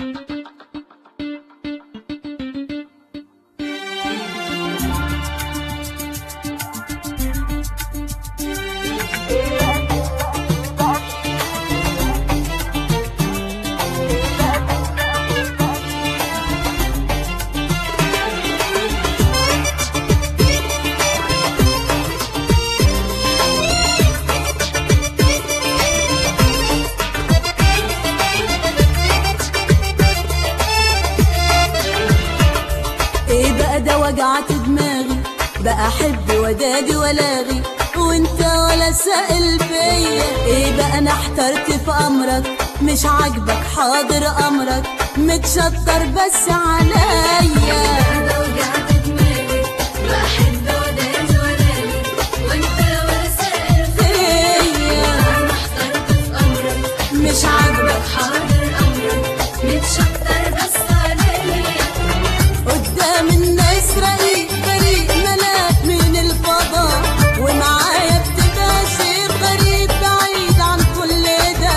ايه بقى ده وجعت دماغي بقى احب ودادي ولاغي وانت ولا سائل فيا ايه بقى انا احترت في امرك مش عاجبك حاضر امرك متشطر بس عليا ده وجعت دماغي بحب وداني ولاني وانت ولا سائل فيا انا احترت في امرك مش عاجبك حاضر امرك متشطر بس عليا قدام الناس رقيق بريء ملاك من الفضاء ومعايا بتبقى شيء غريب بعيد عن كل ده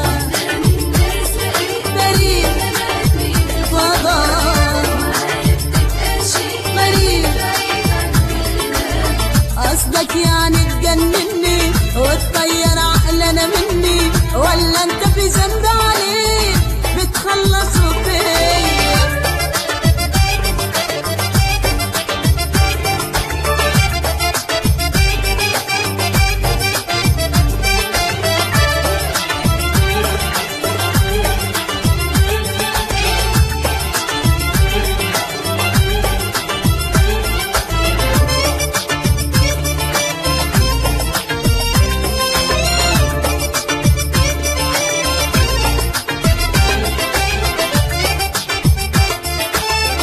الناس بقيت بريء ملاك من فضاء معايا بتبقى شيء غريب بعيد عن كل ده قصدك يعني تجنني وتطير عقلنا مني ولا انت في ذنب عليك بتخلصوا فيا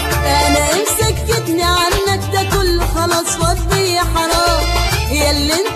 انا امسكتني عنك ده كله خلاص فضي يا حرام يا اللي انت